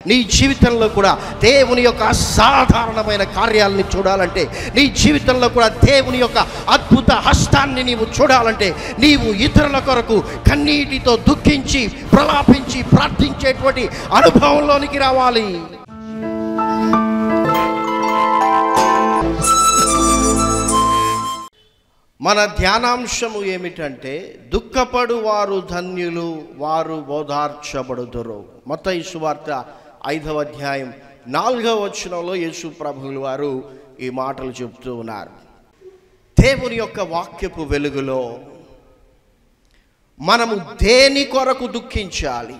నీ జీవితంలో కూడా దేవుని యొక్క అసాధారణమైన కార్యాలని చూడాలంటే నీ జీవితంలో కూడా దేవుని యొక్క అద్భుత హస్తాన్ని నీవు చూడాలంటే నీవు ఇతరుల కొరకు కన్నీటితో దుఃఖించి ప్రలాపించి ప్రార్థించేటువంటి అనుభవంలోనికి రావాలి మన ధ్యానాంశము ఏమిటంటే దుఃఖపడు వారు ధన్యులు వారు ఓదార్చబడుదురు మొత్త సువార్త ఐదవ అధ్యాయం నాలుగవ వచనంలో యేసు ప్రభువులు వారు ఈ మాటలు చెప్తూ ఉన్నారు దేవుని యొక్క వాక్యపు వెలుగులో మనము దేని కొరకు దుఃఖించాలి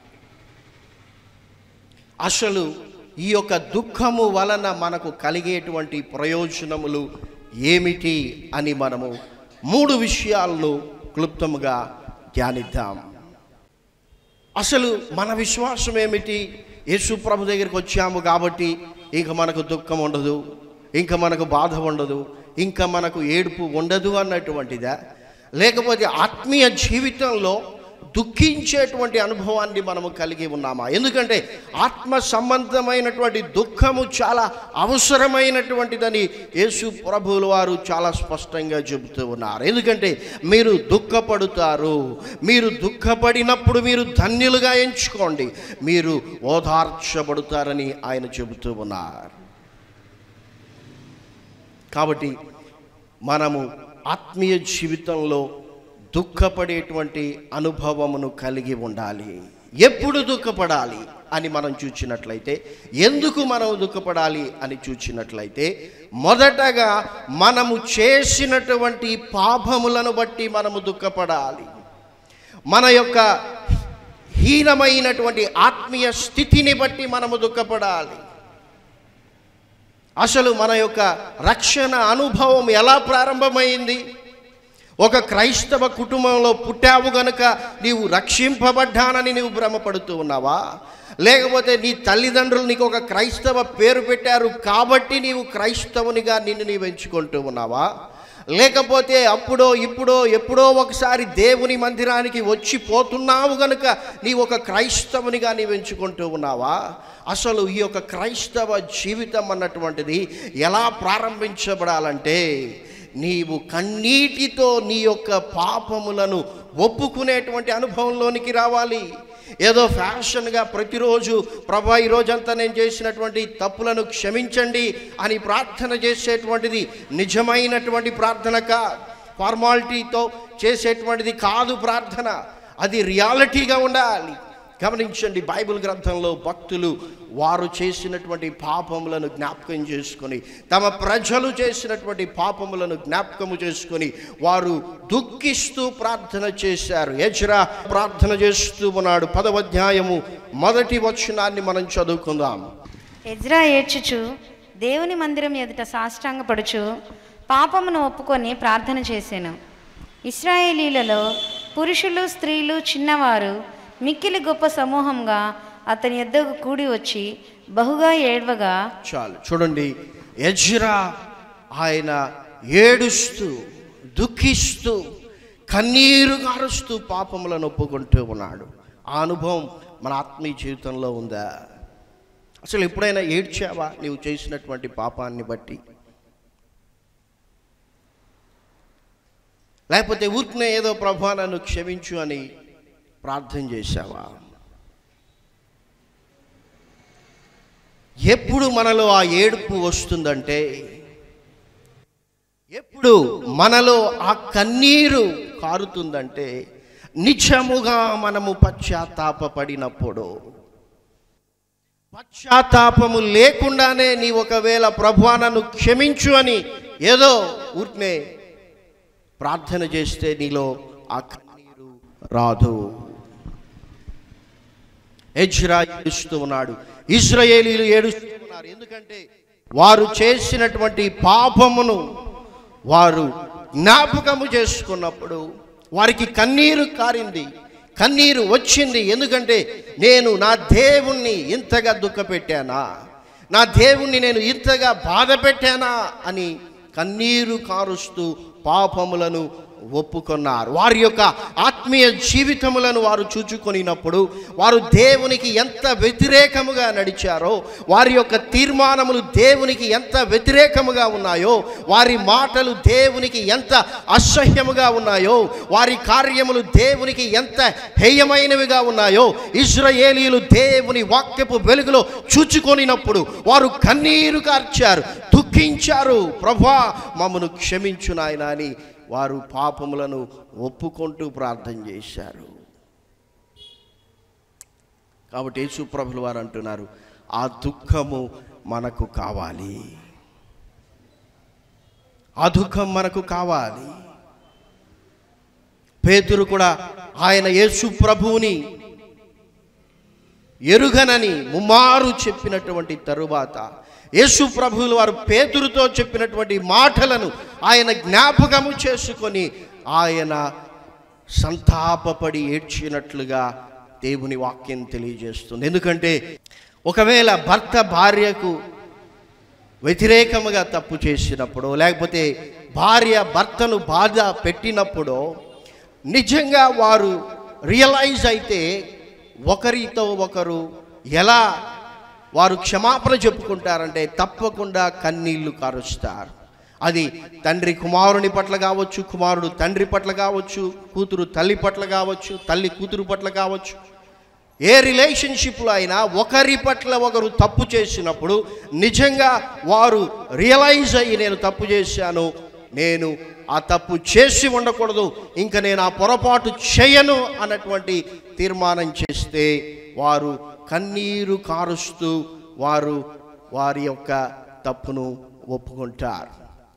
అసలు ఈ యొక్క దుఃఖము వలన మనకు కలిగేటువంటి ప్రయోజనములు ఏమిటి అని మనము మూడు విషయాలను క్లుప్తముగా ధ్యానిద్దాం అసలు మన విశ్వాసం ఏమిటి యేసు ప్రభు దగ్గరికి వచ్చాము కాబట్టి ఇంక మనకు దుఃఖం ఉండదు ఇంకా మనకు బాధ ఉండదు ఇంకా మనకు ఏడుపు ఉండదు అన్నటువంటిదా లేకపోతే ఆత్మీయ జీవితంలో దుఃఖించేటువంటి అనుభవాన్ని మనము కలిగి ఉన్నామా ఎందుకంటే ఆత్మ సంబంధమైనటువంటి దుఃఖము చాలా అవసరమైనటువంటిదని యేసు ప్రభువుల వారు చాలా స్పష్టంగా చెబుతూ ఉన్నారు ఎందుకంటే మీరు దుఃఖపడుతారు మీరు దుఃఖపడినప్పుడు మీరు ధన్యులుగా ఎంచుకోండి మీరు ఓదార్చబడుతారని ఆయన చెబుతూ ఉన్నారు కాబట్టి మనము ఆత్మీయ జీవితంలో దుఃఖపడేటువంటి అనుభవమును కలిగి ఉండాలి ఎప్పుడు దుఃఖపడాలి అని మనం చూచినట్లయితే ఎందుకు మనం దుఃఖపడాలి అని చూచినట్లయితే మొదటగా మనము చేసినటువంటి పాపములను బట్టి మనము దుఃఖపడాలి మన యొక్క హీనమైనటువంటి ఆత్మీయ స్థితిని బట్టి మనము దుఃఖపడాలి అసలు మన యొక్క రక్షణ అనుభవం ఎలా ప్రారంభమైంది ఒక క్రైస్తవ కుటుంబంలో పుట్టావు గనుక నీవు రక్షింపబడ్డానని నీవు భ్రమపడుతూ ఉన్నావా లేకపోతే నీ తల్లిదండ్రులు నీకు ఒక క్రైస్తవ పేరు పెట్టారు కాబట్టి నీవు క్రైస్తవునిగా నిన్ను నీవు ఎంచుకుంటూ ఉన్నావా లేకపోతే అప్పుడో ఇప్పుడో ఎప్పుడో ఒకసారి దేవుని మందిరానికి వచ్చి పోతున్నావు గనుక నీ ఒక క్రైస్తవునిగా నీవు ఎంచుకుంటూ ఉన్నావా అసలు ఈ యొక్క క్రైస్తవ జీవితం అన్నటువంటిది ఎలా ప్రారంభించబడాలంటే నీవు కన్నీటితో నీ యొక్క పాపములను ఒప్పుకునేటువంటి అనుభవంలోనికి రావాలి ఏదో ఫ్యాషన్గా ప్రతిరోజు ప్రభా ఈ రోజంతా నేను చేసినటువంటి తప్పులను క్షమించండి అని ప్రార్థన చేసేటువంటిది నిజమైనటువంటి ప్రార్థన కా ఫార్మాలిటీతో చేసేటువంటిది కాదు ప్రార్థన అది రియాలిటీగా ఉండాలి గమనించండి బైబిల్ గ్రంథంలో భక్తులు వారు చేసినటువంటి పాపములను జ్ఞాపకం చేసుకొని తమ ప్రజలు చేసినటువంటి పాపములను జ్ఞాపకము చేసుకొని వారు దుఃఖిస్తూ ప్రార్థన చేశారు యజ్రా ప్రార్థన చేస్తూ ఉన్నాడు పదవధ్యాయము మొదటి వచనాన్ని మనం చదువుకుందాం ఎజ్రా ఏడ్చుచు దేవుని మందిరం ఎదుట సాష్టాంగపడుచు పాపమును ఒప్పుకొని ప్రార్థన చేశాను ఇస్రాయేలీలలో పురుషులు స్త్రీలు చిన్నవారు మిక్కిలి గొప్ప సమూహంగా అతని యొద్దకు కూడి వచ్చి బహుగా ఏడ్వగా చాలు చూడండి యజ్రా ఆయన ఏడుస్తూ దుఃఖిస్తూ కన్నీరు గారుస్తూ పాపములను ఒప్పుకుంటూ ఉన్నాడు ఆ అనుభవం మన ఆత్మీయ జీవితంలో ఉందా అసలు ఎప్పుడైనా ఏడ్చావా నీవు చేసినటువంటి పాపాన్ని బట్టి లేకపోతే ఊరికనే ఏదో ప్రభా నన్ను క్షమించు అని ప్రార్థన చేశావా ఎప్పుడు మనలో ఆ ఏడుపు వస్తుందంటే ఎప్పుడు మనలో ఆ కన్నీరు కారుతుందంటే నిజముగా మనము పశ్చాత్తాపడినప్పుడు పశ్చాత్తాపము లేకుండానే నీ ఒకవేళ ప్రభువా నన్ను క్షమించు అని ఏదో ఊరికనే ప్రార్థన చేస్తే నీలో ఆ కన్నీరు రాదు ఎజ్రా ఏడుస్తూ ఉన్నాడు ఇస్రాయేలీలు ఏడుస్తూ ఉన్నారు ఎందుకంటే వారు చేసినటువంటి పాపమును వారు జ్ఞాపకము చేసుకున్నప్పుడు వారికి కన్నీరు కారింది కన్నీరు వచ్చింది ఎందుకంటే నేను నా దేవుణ్ణి ఇంతగా దుఃఖపెట్టానా నా దేవుణ్ణి నేను ఇంతగా బాధ పెట్టానా అని కన్నీరు కారుస్తూ పాపములను ఒప్పుకొన్నారు వారి యొక్క ఆత్మీయ జీవితములను వారు చూచుకొనినప్పుడు వారు దేవునికి ఎంత వ్యతిరేకముగా నడిచారో వారి యొక్క తీర్మానములు దేవునికి ఎంత వ్యతిరేకముగా ఉన్నాయో వారి మాటలు దేవునికి ఎంత అసహ్యముగా ఉన్నాయో వారి కార్యములు దేవునికి ఎంత హేయమైనవిగా ఉన్నాయో ఇజ్రాయేలీలు దేవుని వాక్యపు వెలుగులో చూచుకొనినప్పుడు వారు కన్నీరు కార్చారు దుఃఖించారు ప్రభా మమ్మను క్షమించు నాయనా అని వారు పాపములను ఒప్పుకుంటూ ప్రార్థన చేశారు కాబట్టి యేసు ప్రభులు వారు అంటున్నారు ఆ దుఃఖము మనకు కావాలి ఆ దుఃఖం మనకు కావాలి పేతురు కూడా ఆయన యేసు ప్రభువుని ఎరుగనని ముమ్మారు చెప్పినటువంటి తరువాత యేసు ప్రభువులు వారు పేతురుతో చెప్పినటువంటి మాటలను ఆయన జ్ఞాపకము చేసుకొని ఆయన సంతాపపడి ఏడ్చినట్లుగా దేవుని వాక్యం తెలియజేస్తుంది ఎందుకంటే ఒకవేళ భర్త భార్యకు వ్యతిరేకముగా తప్పు చేసినప్పుడు లేకపోతే భార్య భర్తను బాధ పెట్టినప్పుడు నిజంగా వారు రియలైజ్ అయితే ఒకరితో ఒకరు ఎలా వారు క్షమాపణ చెప్పుకుంటారంటే తప్పకుండా కన్నీళ్లు కారుస్తారు అది తండ్రి కుమారుని పట్ల కావచ్చు కుమారుడు తండ్రి పట్ల కావచ్చు కూతురు తల్లి పట్ల కావచ్చు తల్లి కూతురు పట్ల కావచ్చు ఏ రిలేషన్షిప్లో అయినా ఒకరి పట్ల ఒకరు తప్పు చేసినప్పుడు నిజంగా వారు రియలైజ్ అయ్యి నేను తప్పు చేశాను నేను ఆ తప్పు చేసి ఉండకూడదు ఇంకా నేను ఆ పొరపాటు చేయను అన్నటువంటి తీర్మానం చేస్తే వారు కన్నీరు కారుస్తూ వారు వారి యొక్క తప్పును ఒప్పుకుంటారు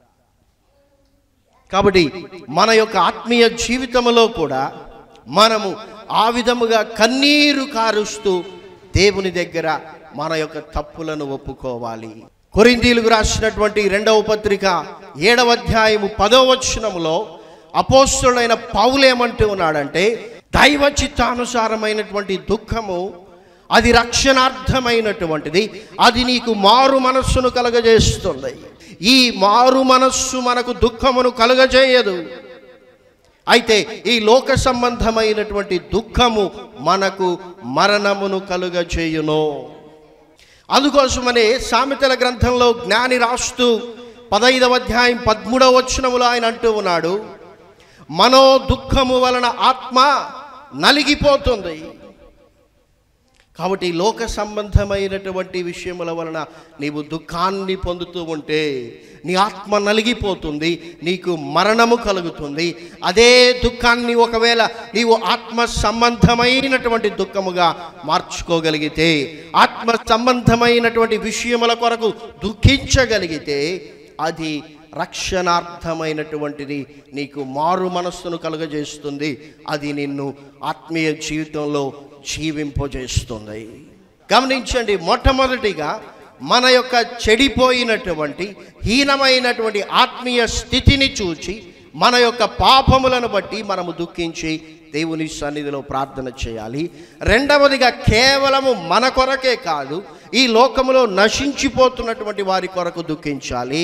కాబట్టి మన యొక్క ఆత్మీయ జీవితంలో కూడా మనము ఆ విధముగా కన్నీరు కారుస్తూ దేవుని దగ్గర మన యొక్క తప్పులను ఒప్పుకోవాలి కొరిందీలకు రాసినటువంటి రెండవ పత్రిక ఏడవ అధ్యాయము పదవ వచనములో అపోస్తుడైన పౌలేమంటూ ఉన్నాడంటే దైవ చిత్తానుసారమైనటువంటి దుఃఖము అది రక్షణార్థమైనటువంటిది అది నీకు మారు మనస్సును కలగజేస్తుంది ఈ మారు మనస్సు మనకు దుఃఖమును కలుగజేయదు అయితే ఈ లోక సంబంధమైనటువంటి దుఃఖము మనకు మరణమును కలుగజేయును అందుకోసమనే సామెతల గ్రంథంలో జ్ఞాని రాస్తూ పదైదవ అధ్యాయం పదమూడవ వచనములో ఆయన అంటూ ఉన్నాడు మనో దుఃఖము వలన ఆత్మ నలిగిపోతుంది కాబట్టి లోక సంబంధమైనటువంటి విషయముల వలన నీవు దుఃఖాన్ని పొందుతూ ఉంటే నీ ఆత్మ నలిగిపోతుంది నీకు మరణము కలుగుతుంది అదే దుఃఖాన్ని ఒకవేళ నీవు ఆత్మ సంబంధమైనటువంటి దుఃఖముగా మార్చుకోగలిగితే ఆత్మ సంబంధమైనటువంటి విషయముల కొరకు దుఃఖించగలిగితే అది రక్షణార్థమైనటువంటిది నీకు మారు మనస్సును కలుగజేస్తుంది అది నిన్ను ఆత్మీయ జీవితంలో జీవింపజేస్తుంది గమనించండి మొట్టమొదటిగా మన యొక్క చెడిపోయినటువంటి హీనమైనటువంటి ఆత్మీయ స్థితిని చూచి మన యొక్క పాపములను బట్టి మనము దుఃఖించి దేవుని సన్నిధిలో ప్రార్థన చేయాలి రెండవదిగా కేవలము మన కొరకే కాదు ఈ లోకములో నశించిపోతున్నటువంటి వారి కొరకు దుఃఖించాలి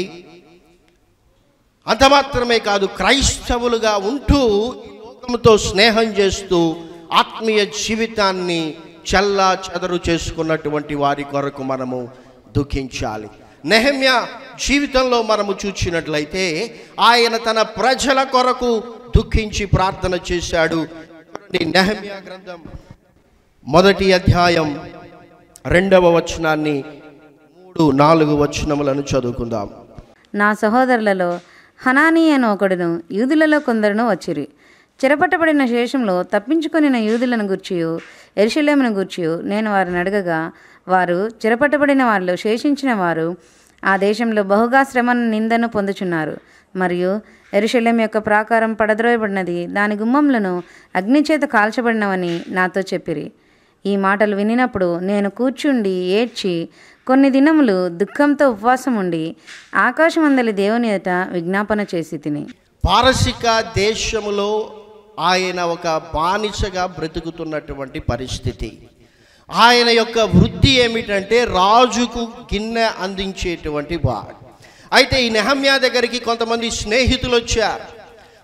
అంత మాత్రమే కాదు క్రైస్తవులుగా ఉంటూ ఈ లోకముతో స్నేహం చేస్తూ ఆత్మీయ జీవితాన్ని చల్లా చెదరు చేసుకున్నటువంటి వారి కొరకు మనము దుఃఖించాలి నెహమ్య జీవితంలో మనము చూచినట్లయితే ఆయన తన ప్రజల కొరకు దుఃఖించి ప్రార్థన చేశాడు చూడండి, నెహమ్యా గ్రంథం మొదటి అధ్యాయం రెండవ వచనాన్ని మూడు నాలుగు వచనములను చదువుకుందాం నా సహోదరులలో హనానీ అని ఒకడును యూదులలో కొందరును వచ్చిరి చెరపట్టబడిన శేషంలో తప్పించుకొనిన యూదులను గూర్చియు ఎరుషలేమును గూర్చియు నేను వారిని అడగగా వారు చెరపట్టబడిన వారిలో శేషించిన వారు ఆ దేశంలో బహుగా శ్రమను నిందను పొందుచున్నారు మరియు ఎరుషలేం యొక్క ప్రాకారం పడద్రోయబడినది దాని గుమ్మములను అగ్నిచేత కాల్చబడినవని నాతో చెప్పిరి ఈ మాటలు వినినప్పుడు నేను కూర్చుండి ఏడ్చి కొన్ని దినములు దుఃఖంతో ఉపవాసం ఉండి ఆకాశమందలి దేవుని ఎదుట విజ్ఞాపన చేసి తిని పారసిక దేశములో ఆయన ఒక బానిసగా బ్రతుకుతున్నటువంటి పరిస్థితి ఆయన యొక్క వృత్తి ఏమిటంటే రాజుకు గిన్నె అందించేటువంటి వాడు అయితే ఈ నెహమ్యా దగ్గరికి కొంతమంది స్నేహితులు వచ్చారు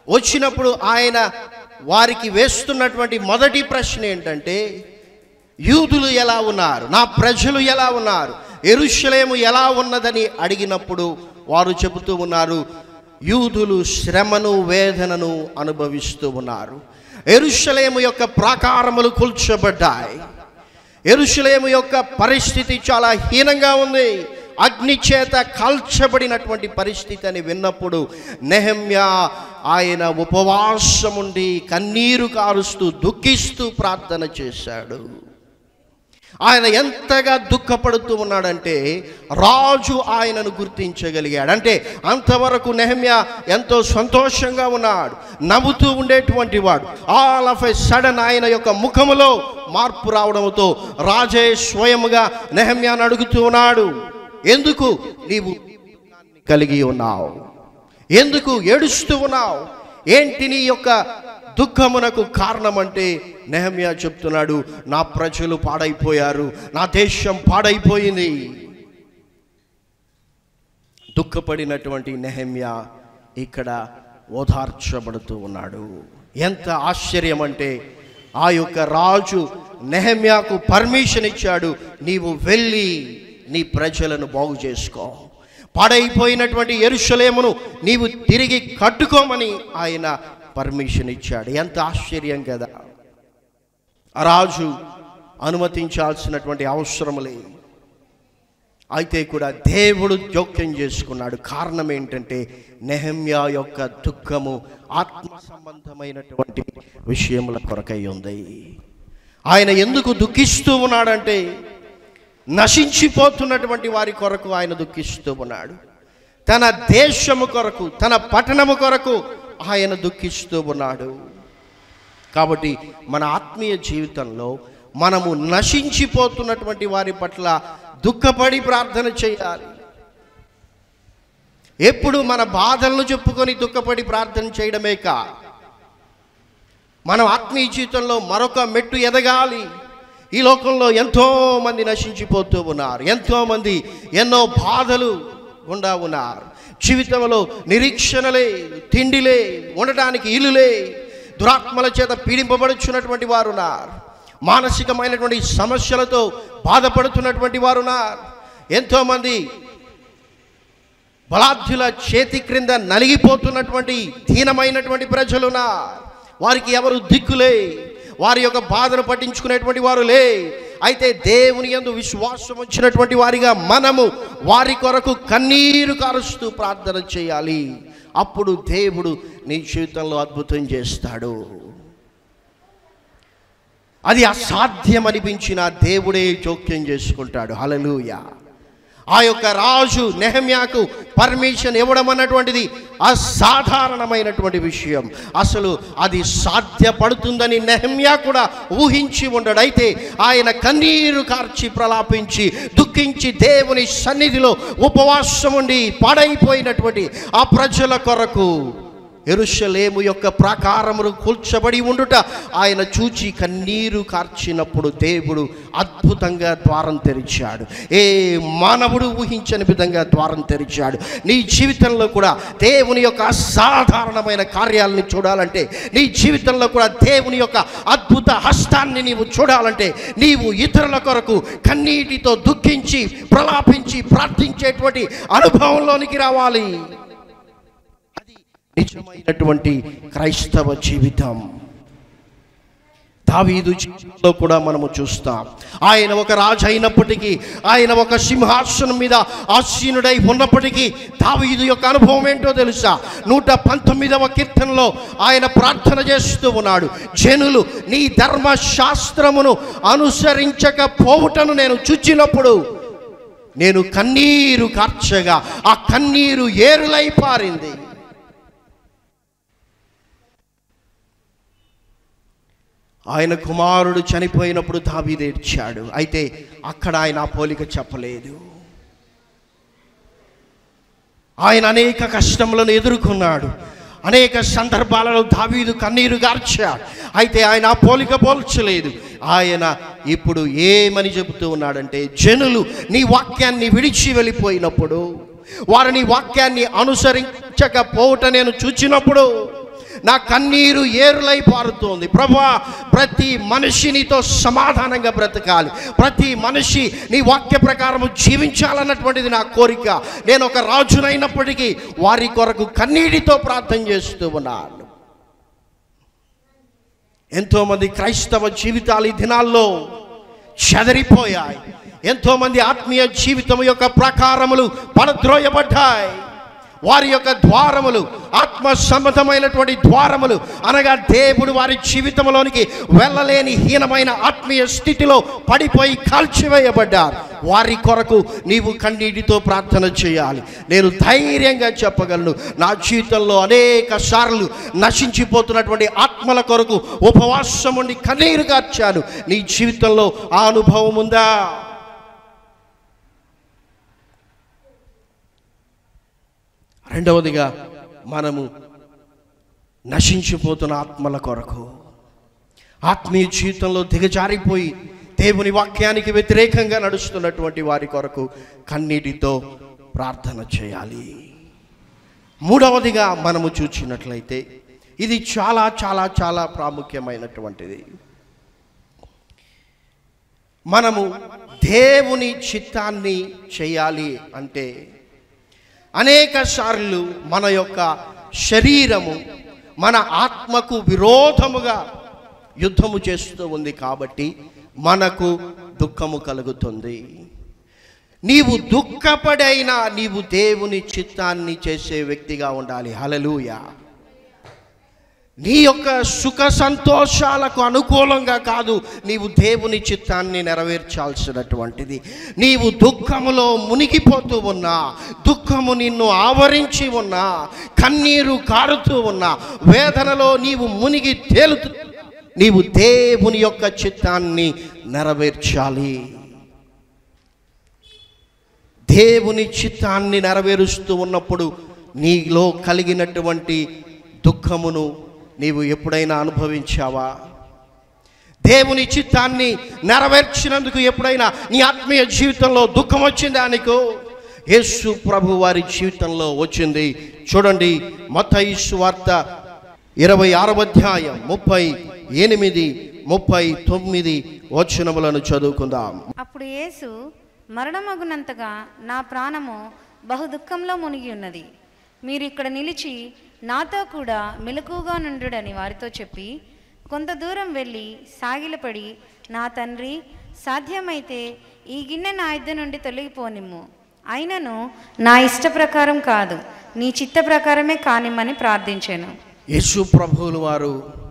వచ్చినప్పుడు ఆయన వారికి వేస్తున్నటువంటి మొదటి ప్రశ్న ఏంటంటే యూదులు ఎలా ఉన్నారు నా ప్రజలు ఎలా ఉన్నారు ఎరుషలేము ఎలా ఉన్నదని అడిగినప్పుడు వారు చెబుతూ ఉన్నారు యూదులు శ్రమను వేదనను అనుభవిస్తూ ఉన్నారు ఎరుషలేము యొక్క ప్రాకారములు కూల్చబడ్డాయి ఎరుషలేము యొక్క పరిస్థితి చాలా హీనంగా ఉంది అగ్ని చేత కాల్చబడినటువంటి పరిస్థితి అని విన్నప్పుడు నెహమ్యా ఆయన ఉపవాసముండి కన్నీరు కారుస్తూ దుఃఖిస్తూ ప్రార్థన చేశాడు ఆయన ఎంతగా దుఃఖపడుతూ ఉన్నాడంటే రాజు ఆయనను గుర్తించగలిగాడు అంటే అంతవరకు నెహమ్య ఎంతో సంతోషంగా ఉన్నాడు నవ్వుతూ ఉండేటువంటి వాడు ఆల్ ఆఫ్ ఎ సడన్ ఆయన యొక్క ముఖములో మార్పు రావడంతో రాజే స్వయముగా నెహమ్యాను అడుగుతూ ఉన్నాడు ఎందుకు నీవు కలిగి ఉన్నావు ఎందుకు ఏడుస్తూ ఉన్నావు ఏంటి నీ యొక్క దుఃఖమునకు కారణమంటే నెహమ్యా చెప్తున్నాడు నా ప్రజలు పాడైపోయారు నా దేశం పాడైపోయింది దుఃఖపడినటువంటి నెహమ్యా ఇక్కడ ఓదార్చబడుతూ ఉన్నాడు ఎంత ఆశ్చర్యం అంటే ఆ యొక్క రాజు నెహమ్యాకు పర్మిషన్ ఇచ్చాడు నీవు వెళ్ళి నీ ప్రజలను బాగు చేసుకో పాడైపోయినటువంటి ఎరుషలేమును నీవు తిరిగి కట్టుకోమని ఆయన పర్మిషన్ ఇచ్చాడు ఎంత ఆశ్చర్యం కదా ఆ రాజు అనుమతించాల్సినటువంటి అవసరం లేదు అయితే కూడా దేవుడు జోక్యం చేసుకున్నాడు కారణం ఏంటంటే నెహమ్యా యొక్క దుఃఖము ఆత్మ సంబంధమైనటువంటి విషయముల కొరకై ఉంది ఆయన ఎందుకు దుఃఖిస్తూ ఉన్నాడంటే నశించిపోతున్నటువంటి వారి కొరకు ఆయన దుఃఖిస్తూ ఉన్నాడు తన దేశము కొరకు తన పట్టణము కొరకు ఆయన దుఃఖిస్తూ ఉన్నాడు కాబట్టి మన ఆత్మీయ జీవితంలో మనము నశించిపోతున్నటువంటి వారి పట్ల దుఃఖపడి ప్రార్థన చేయాలి ఎప్పుడు మన బాధలను చెప్పుకొని దుఃఖపడి ప్రార్థన చేయడమే కా మనం ఆత్మీయ జీవితంలో మరొక మెట్టు ఎదగాలి ఈ లోకంలో ఎంతో మంది నశించిపోతూ ఉన్నారు ఎంతో మంది ఎన్నో బాధలు గుండా ఉన్నారు జీవితంలో నిరీక్షణలే తిండిలే ఉండటానికి ఇల్లులే దురాత్మల చేత పీడింపబడుచున్నటువంటి వారు ఉన్నారు మానసికమైనటువంటి సమస్యలతో బాధపడుతున్నటువంటి వారు ఉన్నారు ఎంతోమంది బలాఢ్యుల చేతి క్రింద నలిగిపోతున్నటువంటి దీనమైనటువంటి ప్రజలునా వారికి ఎవరు దిక్కులే వారి యొక్క బాధను పట్టించుకునేటువంటి వారు లే అయితే దేవుని యందు విశ్వాసం వచ్చినటువంటి వారిగా మనము వారి కొరకు కన్నీరు కారుస్తూ ప్రార్థన చేయాలి అప్పుడు దేవుడు నీ జీవితంలో అద్భుతం చేస్తాడు అది అసాధ్యం అనిపించిన దేవుడే జోక్యం చేసుకుంటాడు హలలుయ ఆ యొక్క రాజు నెహమ్యాకు పర్మిషన్ ఇవ్వడం అన్నటువంటిది అసాధారణమైనటువంటి విషయం అసలు అది సాధ్యపడుతుందని నెహమ్యా కూడా ఊహించి ఉండడు అయితే ఆయన కన్నీరు కార్చి ప్రలాపించి దుఃఖించి దేవుని సన్నిధిలో ఉపవాసం ఉండి పాడైపోయినటువంటి ఆ ప్రజల కొరకు ఎరుషలేము యొక్క ప్రాకారములు కూల్చబడి ఉండుట ఆయన చూచి కన్నీరు కార్చినప్పుడు దేవుడు అద్భుతంగా ద్వారం తెరిచాడు ఏ మానవుడు ఊహించని విధంగా ద్వారం తెరిచాడు నీ జీవితంలో కూడా దేవుని యొక్క అసాధారణమైన కార్యాలను చూడాలంటే నీ జీవితంలో కూడా దేవుని యొక్క అద్భుత హస్తాన్ని నీవు చూడాలంటే నీవు ఇతరుల కొరకు కన్నీటితో దుఃఖించి ప్రలాపించి ప్రార్థించేటువంటి అనుభవంలోనికి రావాలి నిజమైనటువంటి క్రైస్తవ జీవితం దావీదు జీవితంలో కూడా మనము చూస్తాం ఆయన ఒక రాజు అయినప్పటికీ ఆయన ఒక సింహాసనం మీద ఆసీనుడై ఉన్నప్పటికీ దావీదు యొక్క అనుభవం ఏంటో తెలుసా నూట పంతొమ్మిదవ కీర్తనలో ఆయన ప్రార్థన చేస్తూ ఉన్నాడు జనులు నీ ధర్మశాస్త్రమును అనుసరించకపోవుటను నేను చూచినప్పుడు నేను కన్నీరు కార్చగా ఆ కన్నీరు ఏరులై పారింది ఆయన కుమారుడు చనిపోయినప్పుడు దావీదేడ్చాడు అయితే అక్కడ ఆయన ఆ పోలిక చెప్పలేదు ఆయన అనేక కష్టములను ఎదుర్కొన్నాడు అనేక సందర్భాలలో దావీదు కన్నీరు గార్చాడు అయితే ఆయన ఆ పోలిక పోల్చలేదు ఆయన ఇప్పుడు ఏమని చెబుతూ ఉన్నాడంటే జనులు నీ వాక్యాన్ని విడిచి వెళ్ళిపోయినప్పుడు వారు నీ వాక్యాన్ని అనుసరించకపోవట నేను చూచినప్పుడు నా కన్నీరు ఏరులై పారుతోంది ప్రభా ప్రతి మనిషి నీతో సమాధానంగా బ్రతకాలి ప్రతి మనిషి నీ వాక్య ప్రకారం జీవించాలన్నటువంటిది నా కోరిక నేను ఒక రాజునైనప్పటికీ వారి కొరకు కన్నీటితో ప్రార్థన చేస్తూ ఉన్నాను ఎంతోమంది క్రైస్తవ జీవితాలు ఈ దినాల్లో చెదరిపోయాయి ఎంతోమంది ఆత్మీయ జీవితం యొక్క ప్రకారములు పడద్రోయబడ్డాయి వారి యొక్క ద్వారములు ఆత్మ సంబంధమైనటువంటి ద్వారములు అనగా దేవుడు వారి జీవితంలోనికి వెళ్ళలేని హీనమైన ఆత్మీయ స్థితిలో పడిపోయి కాల్చివేయబడ్డారు వారి కొరకు నీవు కన్నీటితో ప్రార్థన చేయాలి నేను ధైర్యంగా చెప్పగలను నా జీవితంలో అనేక సార్లు నశించిపోతున్నటువంటి ఆత్మల కొరకు ఉపవాసం ఉండి కన్నీరు కార్చాను నీ జీవితంలో ఆ అనుభవం ఉందా రెండవదిగా మనము నశించిపోతున్న ఆత్మల కొరకు ఆత్మీయ జీవితంలో దిగజారిపోయి దేవుని వాక్యానికి వ్యతిరేకంగా నడుస్తున్నటువంటి వారి కొరకు కన్నీటితో ప్రార్థన చేయాలి మూడవదిగా మనము చూచినట్లయితే ఇది చాలా చాలా చాలా ప్రాముఖ్యమైనటువంటిది మనము దేవుని చిత్తాన్ని చేయాలి అంటే అనేక సార్లు మన యొక్క శరీరము మన ఆత్మకు విరోధముగా యుద్ధము చేస్తూ ఉంది కాబట్టి మనకు దుఃఖము కలుగుతుంది నీవు దుఃఖపడైనా నీవు దేవుని చిత్తాన్ని చేసే వ్యక్తిగా ఉండాలి హలలుయా నీ యొక్క సుఖ సంతోషాలకు అనుకూలంగా కాదు నీవు దేవుని చిత్తాన్ని నెరవేర్చాల్సినటువంటిది నీవు దుఃఖములో మునిగిపోతూ ఉన్నా దుఃఖము నిన్ను ఆవరించి ఉన్నా కన్నీరు కారుతూ ఉన్నా వేదనలో నీవు మునిగి తేలుతూ నీవు దేవుని యొక్క చిత్తాన్ని నెరవేర్చాలి దేవుని చిత్తాన్ని నెరవేరుస్తూ ఉన్నప్పుడు నీలో కలిగినటువంటి దుఃఖమును నీవు ఎప్పుడైనా అనుభవించావా దేవుని చిత్తాన్ని నెరవేర్చినందుకు ఎప్పుడైనా నీ ఆత్మీయ జీవితంలో దుఃఖం వచ్చిందా నీకు యేసు ప్రభు వారి జీవితంలో వచ్చింది చూడండి మతయిసు వార్త ఇరవై ఆరవ అధ్యాయం ముప్పై ఎనిమిది ముప్పై తొమ్మిది వచనములను చదువుకుందాం అప్పుడు యేసు మరణమగునంతగా నా ప్రాణము బహు దుఃఖంలో మునిగి ఉన్నది మీరు ఇక్కడ నిలిచి నాతో కూడా మెలకుగా నుండుడని వారితో చెప్పి కొంత దూరం వెళ్ళి సాగిలపడి నా తండ్రి సాధ్యమైతే ఈ గిన్నె నా ఇద్ద నుండి తొలగిపోనిమ్ము అయినను నా ఇష్ట ప్రకారం కాదు నీ చిత్త ప్రకారమే కానిమ్మని ప్రార్థించాను యేసు ప్రభువులు వారు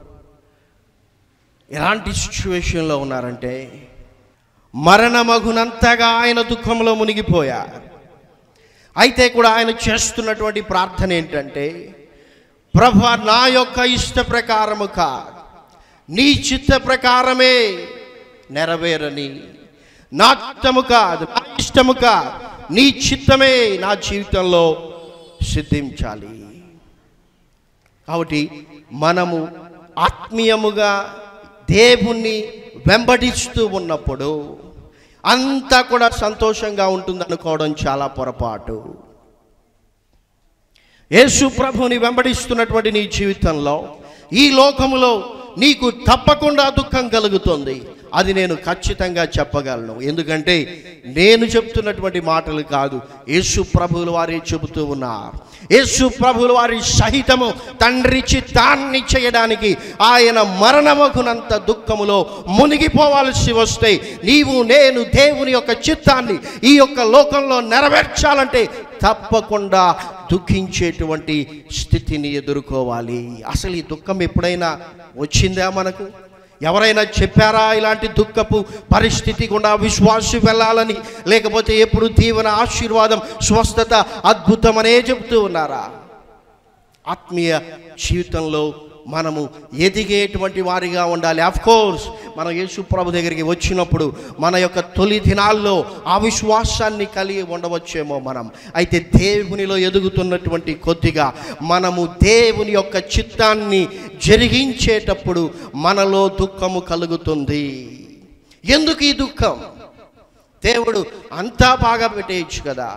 ఎలాంటి సిచ్యువేషన్లో ఉన్నారంటే మరణమగునంతగా ఆయన దుఃఖంలో మునిగిపోయారు అయితే కూడా ఆయన చేస్తున్నటువంటి ప్రార్థన ఏంటంటే ప్రభు నా యొక్క ఇష్ట ప్రకారము కాదు నీ చిత్త ప్రకారమే నెరవేరని నా చిత్తము కాదు నా ఇష్టము కాదు నీ చిత్తమే నా జీవితంలో సిద్ధించాలి కాబట్టి మనము ఆత్మీయముగా దేవుణ్ణి వెంబడిస్తూ ఉన్నప్పుడు అంతా కూడా సంతోషంగా ఉంటుంది అనుకోవడం చాలా పొరపాటు యేసు ప్రభుని వెంబడిస్తున్నటువంటి నీ జీవితంలో ఈ లోకములో నీకు తప్పకుండా దుఃఖం కలుగుతుంది అది నేను ఖచ్చితంగా చెప్పగలను ఎందుకంటే నేను చెప్తున్నటువంటి మాటలు కాదు యేసు ప్రభువులు వారే చెబుతూ ఉన్నారు యేసు ప్రభువులు వారి సహితము తండ్రి చిత్తాన్ని చేయడానికి ఆయన మరణమగునంత దుఃఖములో మునిగిపోవాల్సి వస్తే నీవు నేను దేవుని యొక్క చిత్తాన్ని ఈ యొక్క లోకంలో నెరవేర్చాలంటే తప్పకుండా దుఃఖించేటువంటి స్థితిని ఎదుర్కోవాలి అసలు ఈ దుఃఖం ఎప్పుడైనా వచ్చిందా మనకు ఎవరైనా చెప్పారా ఇలాంటి దుఃఖపు పరిస్థితి గుండా విశ్వాసి వెళ్ళాలని లేకపోతే ఎప్పుడు దీవెన ఆశీర్వాదం స్వస్థత అద్భుతమనే చెబుతూ ఉన్నారా ఆత్మీయ జీవితంలో మనము ఎదిగేటువంటి వారిగా ఉండాలి అఫ్ కోర్స్ మనం యేసు ప్రభు దగ్గరికి వచ్చినప్పుడు మన యొక్క తొలి దినాల్లో ఆ విశ్వాసాన్ని కలిగి ఉండవచ్చేమో మనం అయితే దేవునిలో ఎదుగుతున్నటువంటి కొద్దిగా మనము దేవుని యొక్క చిత్తాన్ని జరిగించేటప్పుడు మనలో దుఃఖము కలుగుతుంది ఎందుకు ఈ దుఃఖం దేవుడు అంతా బాగా పెట్టేయచ్చు కదా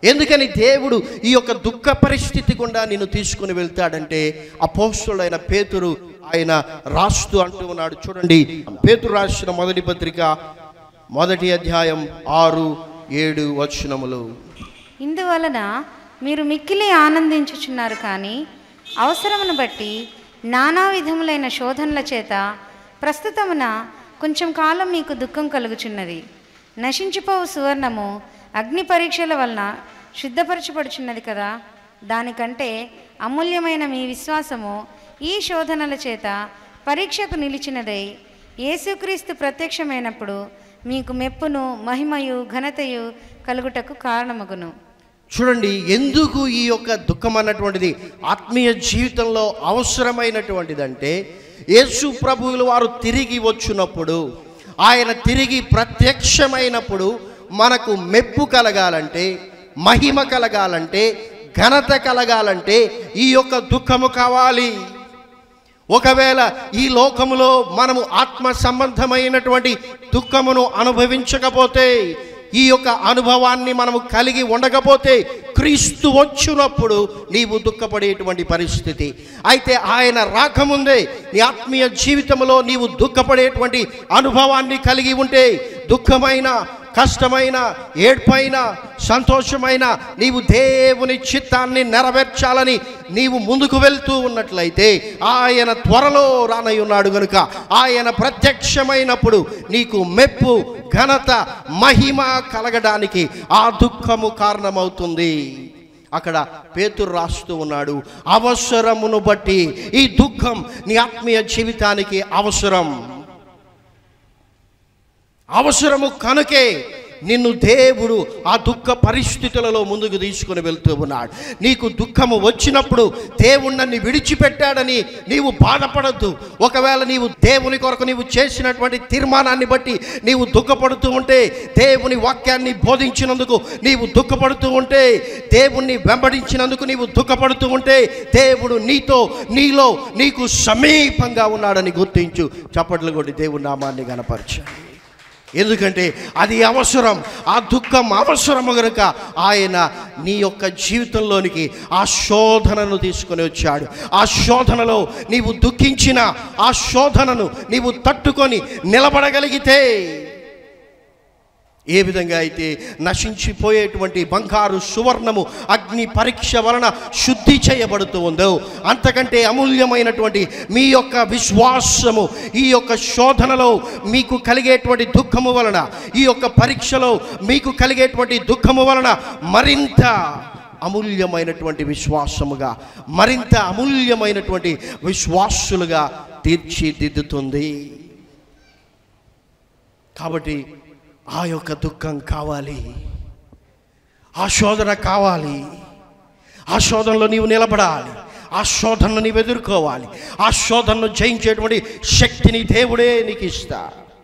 ఎందుకని దేవుడు ఈ యొక్క దుఃఖ పరిస్థితి గుండా నిన్ను తీసుకుని వెళ్తాడంటే అపోస్తుడైన పేతురు ఆయన రాస్తూ అంటూ ఉన్నాడు చూడండి పేతురు రాసిన మొదటి పత్రిక మొదటి అధ్యాయం ఆరు ఏడు వచనములు ఇందువలన మీరు మిక్కిలి ఆనందించుచున్నారు కానీ అవసరమును బట్టి నానా విధములైన శోధనల చేత ప్రస్తుతమున కొంచెం కాలం మీకు దుఃఖం కలుగుచున్నది నశించిపోవు సువర్ణము అగ్ని పరీక్షల వలన శుద్ధపరచబడుచున్నది కదా దానికంటే అమూల్యమైన మీ విశ్వాసము ఈ శోధనల చేత పరీక్షకు నిలిచినదై యేసుక్రీస్తు ప్రత్యక్షమైనప్పుడు మీకు మెప్పును మహిమయు ఘనతయు కలుగుటకు కారణమగును చూడండి ఎందుకు ఈ యొక్క దుఃఖం అన్నటువంటిది ఆత్మీయ జీవితంలో అవసరమైనటువంటిదంటే యేసు ప్రభువులు వారు తిరిగి వచ్చినప్పుడు ఆయన తిరిగి ప్రత్యక్షమైనప్పుడు మనకు మెప్పు కలగాలంటే మహిమ కలగాలంటే ఘనత కలగాలంటే ఈ యొక్క దుఃఖము కావాలి ఒకవేళ ఈ లోకములో మనము ఆత్మ సంబంధమైనటువంటి దుఃఖమును అనుభవించకపోతే ఈ యొక్క అనుభవాన్ని మనము కలిగి ఉండకపోతే క్రీస్తు వచ్చినప్పుడు నీవు దుఃఖపడేటువంటి పరిస్థితి అయితే ఆయన రాకముందే నీ ఆత్మీయ జీవితంలో నీవు దుఃఖపడేటువంటి అనుభవాన్ని కలిగి ఉంటే దుఃఖమైన కష్టమైన ఏడ్పైన సంతోషమైన నీవు దేవుని చిత్తాన్ని నెరవేర్చాలని నీవు ముందుకు వెళ్తూ ఉన్నట్లయితే ఆయన త్వరలో రానై ఉన్నాడు గనుక ఆయన ప్రత్యక్షమైనప్పుడు నీకు మెప్పు ఘనత మహిమ కలగడానికి ఆ దుఃఖము కారణమవుతుంది అక్కడ పేతురు రాస్తూ ఉన్నాడు అవసరమును బట్టి ఈ దుఃఖం నీ ఆత్మీయ జీవితానికి అవసరం అవసరము కనుకే నిన్ను దేవుడు ఆ దుఃఖ పరిస్థితులలో ముందుకు తీసుకుని వెళ్తూ ఉన్నాడు నీకు దుఃఖము వచ్చినప్పుడు దేవుడు నన్ను విడిచిపెట్టాడని నీవు బాధపడద్దు ఒకవేళ నీవు దేవుని కొరకు నీవు చేసినటువంటి తీర్మానాన్ని బట్టి నీవు దుఃఖపడుతూ ఉంటే దేవుని వాక్యాన్ని బోధించినందుకు నీవు దుఃఖపడుతూ ఉంటే దేవుణ్ణి వెంబడించినందుకు నీవు దుఃఖపడుతూ ఉంటే దేవుడు నీతో నీలో నీకు సమీపంగా ఉన్నాడని గుర్తించు చప్పట్లు కొట్టి దేవుని నామాన్ని గనపరచండి ఎందుకంటే అది అవసరం ఆ దుఃఖం అవసరము గనుక ఆయన నీ యొక్క జీవితంలోనికి ఆ శోధనను తీసుకొని వచ్చాడు ఆ శోధనలో నీవు దుఃఖించిన ఆ శోధనను నీవు తట్టుకొని నిలబడగలిగితే ఏ విధంగా అయితే నశించిపోయేటువంటి బంగారు సువర్ణము అగ్ని పరీక్ష వలన శుద్ధి చేయబడుతూ ఉందో అంతకంటే అమూల్యమైనటువంటి మీ యొక్క విశ్వాసము ఈ యొక్క శోధనలో మీకు కలిగేటువంటి దుఃఖము వలన ఈ యొక్క పరీక్షలో మీకు కలిగేటువంటి దుఃఖము వలన మరింత అమూల్యమైనటువంటి విశ్వాసముగా మరింత అమూల్యమైనటువంటి విశ్వాసులుగా తీర్చిదిద్దుతుంది కాబట్టి ఆ యొక్క దుఃఖం కావాలి ఆ శోధన కావాలి ఆ శోధనలో నీవు నిలబడాలి ఆ శోధనను నీవు ఎదుర్కోవాలి ఆ శోధనను జయించేటువంటి శక్తిని దేవుడే నీకు ఇస్తా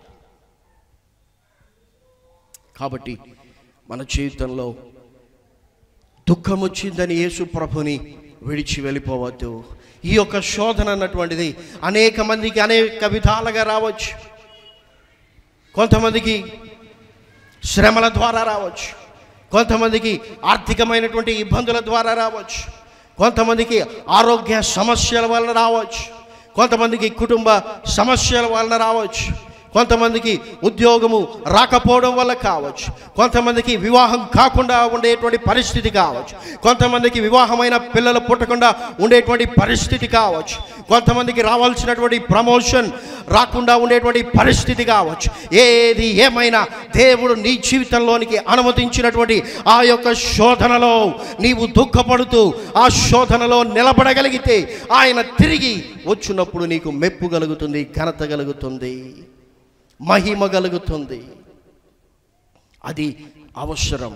కాబట్టి మన జీవితంలో దుఃఖం వచ్చిందని యేసు ప్రభుని విడిచి వెళ్ళిపోవద్దు ఈ యొక్క శోధన అన్నటువంటిది అనేక మందికి అనేక విధాలుగా రావచ్చు కొంతమందికి శ్రమల ద్వారా రావచ్చు కొంతమందికి ఆర్థికమైనటువంటి ఇబ్బందుల ద్వారా రావచ్చు కొంతమందికి ఆరోగ్య సమస్యల వలన రావచ్చు కొంతమందికి కుటుంబ సమస్యల వలన రావచ్చు కొంతమందికి ఉద్యోగము రాకపోవడం వల్ల కావచ్చు కొంతమందికి వివాహం కాకుండా ఉండేటువంటి పరిస్థితి కావచ్చు కొంతమందికి వివాహమైన పిల్లలు పుట్టకుండా ఉండేటువంటి పరిస్థితి కావచ్చు కొంతమందికి రావాల్సినటువంటి ప్రమోషన్ రాకుండా ఉండేటువంటి పరిస్థితి కావచ్చు ఏది ఏమైనా దేవుడు నీ జీవితంలోనికి అనుమతించినటువంటి ఆ యొక్క శోధనలో నీవు దుఃఖపడుతూ ఆ శోధనలో నిలబడగలిగితే ఆయన తిరిగి వచ్చినప్పుడు నీకు మెప్పు కలుగుతుంది ఘనత కలుగుతుంది మహిమ కలుగుతుంది అది అవసరం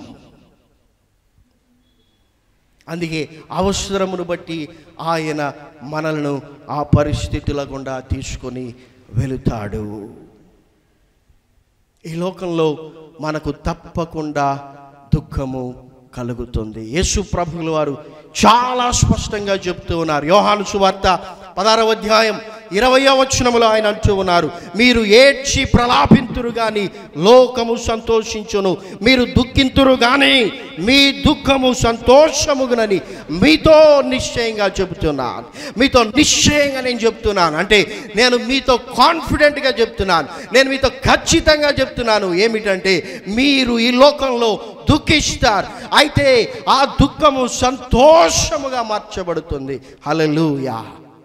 అందుకే అవసరమును బట్టి ఆయన మనలను ఆ పరిస్థితుల గుండా తీసుకొని వెళుతాడు ఈ లోకంలో మనకు తప్పకుండా దుఃఖము కలుగుతుంది యేసు ప్రభువుల వారు చాలా స్పష్టంగా చెప్తూ ఉన్నారు యోహాను సువార్త పదారవ అధ్యాయం ఇరవయో వచనములో ఆయన అంటూ ఉన్నారు మీరు ఏడ్చి ప్రలాపింతురు గాని లోకము సంతోషించును మీరు దుఃఖింతురు గాని మీ దుఃఖము సంతోషముగునని మీతో నిశ్చయంగా చెబుతున్నాను మీతో నిశ్చయంగా నేను చెప్తున్నాను అంటే నేను మీతో కాన్ఫిడెంట్గా చెప్తున్నాను నేను మీతో ఖచ్చితంగా చెప్తున్నాను ఏమిటంటే మీరు ఈ లోకంలో దుఃఖిస్తారు అయితే ఆ దుఃఖము సంతోషముగా మార్చబడుతుంది హల్లెలూయా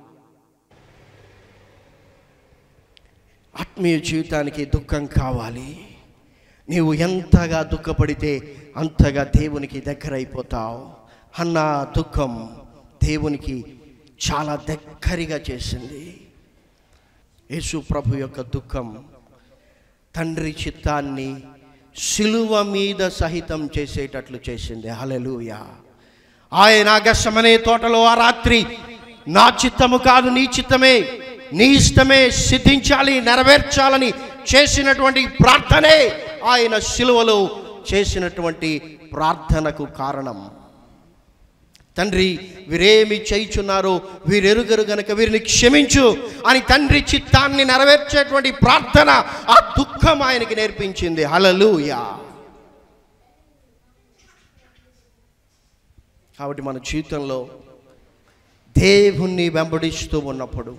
ఆత్మీయ జీవితానికి దుఃఖం కావాలి నీవు ఎంతగా దుఃఖపడితే అంతగా దేవునికి దగ్గరైపోతావు అన్న దుఃఖం దేవునికి చాలా దగ్గరగా చేసింది యేసు ప్రభు యొక్క దుఃఖం తండ్రి చిత్తాన్ని శిలువ మీద సహితం చేసేటట్లు చేసింది హలెలూయా ఆయన గసమనే తోటలో ఆ రాత్రి నా చిత్తము కాదు నీ చిత్తమే నీ ఇష్టమే సిద్ధించాలి నెరవేర్చాలని చేసినటువంటి ప్రార్థనే ఆయన శిలువలో చేసినటువంటి ప్రార్థనకు కారణం తండ్రి వీరేమి చేయుచున్నారో వీరెరుగరు గనక వీరిని క్షమించు అని తండ్రి చిత్తాన్ని నెరవేర్చేటువంటి ప్రార్థన ఆ దుఃఖం ఆయనకి నేర్పించింది హలలుయా కాబట్టి మన జీవితంలో దేవుణ్ణి వెంబడిస్తూ ఉన్నప్పుడు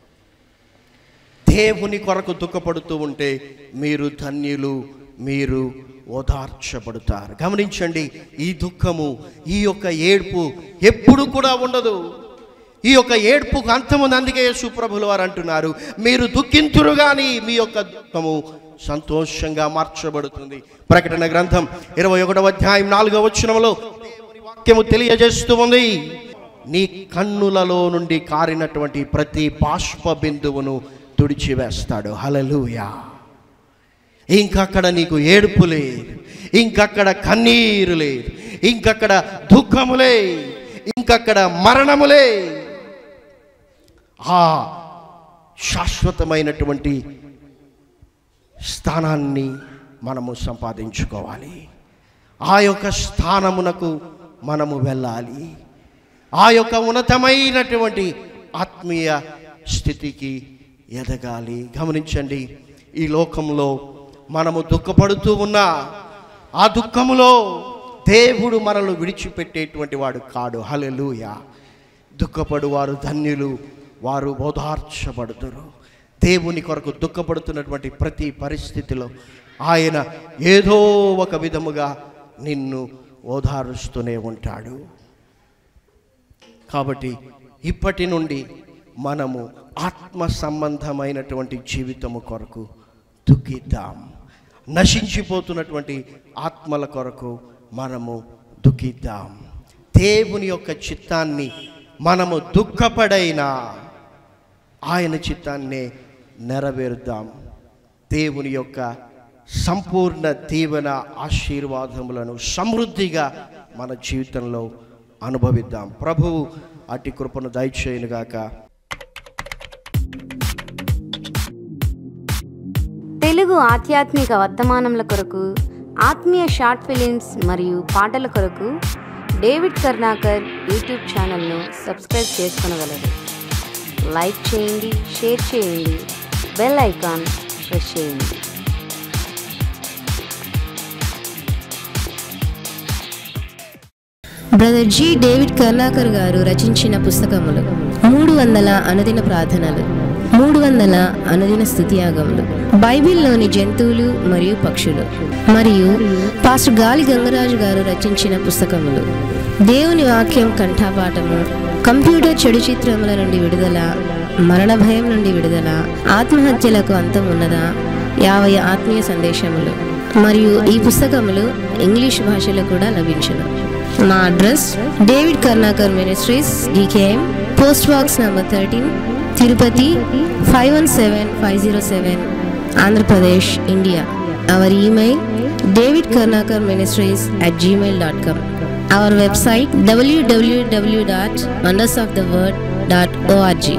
దేవుని కొరకు దుఃఖపడుతూ ఉంటే మీరు ధన్యులు మీరు ఓదార్చబడతారు గమనించండి ఈ దుఃఖము ఈ యొక్క ఏడ్పు ఎప్పుడు కూడా ఉండదు ఈ యొక్క ఏడ్పుకు అంతముంది అందుకే సుప్రభులు వారు అంటున్నారు మీరు దుఃఖింతురు కానీ మీ యొక్క దుఃఖము సంతోషంగా మార్చబడుతుంది ప్రకటన గ్రంథం ఇరవై ఒకటవ అధ్యాయం నాలుగవ వచనంలో దేవుని వాక్యము తెలియజేస్తూ ఉంది నీ కన్నులలో నుండి కారినటువంటి ప్రతి బాష్ప బిందువును తుడిచివేస్తాడు హలలుయా ఇంకక్కడ నీకు ఏడుపు లేదు ఇంకక్కడ కన్నీరు లేదు ఇంకక్కడ దుఃఖములే ఇంకక్కడ మరణములే ఆ శాశ్వతమైనటువంటి స్థానాన్ని మనము సంపాదించుకోవాలి ఆ యొక్క స్థానమునకు మనము వెళ్ళాలి ఆ యొక్క ఉన్నతమైనటువంటి ఆత్మీయ స్థితికి ఎదగాలి గమనించండి ఈ లోకంలో మనము దుఃఖపడుతూ ఉన్నా ఆ దుఃఖములో దేవుడు మనల్ని విడిచిపెట్టేటువంటి వాడు కాడు హలెలూయ దుఃఖపడు వారు ధన్యులు వారు ఓదార్చబడుదురు దేవుని కొరకు దుఃఖపడుతున్నటువంటి ప్రతి పరిస్థితిలో ఆయన ఏదో ఒక విధముగా నిన్ను ఓదారుస్తూనే ఉంటాడు కాబట్టి ఇప్పటి నుండి మనము ఆత్మ సంబంధమైనటువంటి జీవితము కొరకు దుఃఖిద్దాం నశించిపోతున్నటువంటి ఆత్మల కొరకు మనము దుఃఖిద్దాం దేవుని యొక్క చిత్తాన్ని మనము దుఃఖపడైనా ఆయన చిత్తాన్నే నెరవేరుద్దాం దేవుని యొక్క సంపూర్ణ దీవెన ఆశీర్వాదములను సమృద్ధిగా మన జీవితంలో అనుభవిద్దాం ప్రభువు అట్టి కృపను దయచేయునుగాక తెలుగు ఆధ్యాత్మిక వర్తమానముల కొరకు ఆత్మీయ షార్ట్ ఫిలిమ్స్ మరియు పాటల కొరకు డేవిడ్ కర్ణాకర్ యూట్యూబ్ ఛానల్ను సబ్స్క్రైబ్ చేసుకొనగలరు లైక్ చేయండి షేర్ చేయండి బెల్ ఐకాన్ ప్రెస్ చేయండి బ్రదర్ జి డేవిడ్ కర్ణాకర్ గారు రచించిన పుస్తకములు మూడు వందల అనుదిన ప్రార్థనలు మూడు వందల అనుదిన స్థుతియాగములు బైబిల్లోని జంతువులు మరియు పక్షులు మరియు పాస్టర్ గాలి గంగరాజు గారు రచించిన పుస్తకములు దేవుని వాక్యం కంఠాపాఠము కంప్యూటర్ చెడు చిత్రముల నుండి విడుదల మరణ భయం నుండి విడుదల ఆత్మహత్యలకు అంతం ఉన్నదా యాభై ఆత్మీయ సందేశములు మరియు ఈ పుస్తకములు ఇంగ్లీష్ భాషలో కూడా లభించును మా address David Karnakar ministries DKM post box number thirteen Tirupati five one seven five zero seven Andhra Pradesh India our email David Karnakar ministries at Gmail dot com our website WWW dot wonders of the word dot ORG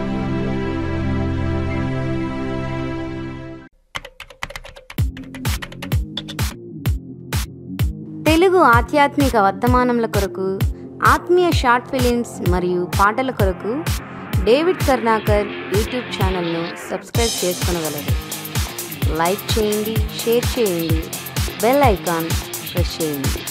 Telugu ఆధ్యాత్మిక వర్తమానముల కొరకు ఆత్మీయ short films మరియు పాటల కొరకు David Karnakar YouTube ఛానల్ను subscribe చేసుకొనగలరు like చేయండి షేర్ చేయండి బెల్ ఐకాన్ ప్రెస్ చేయండి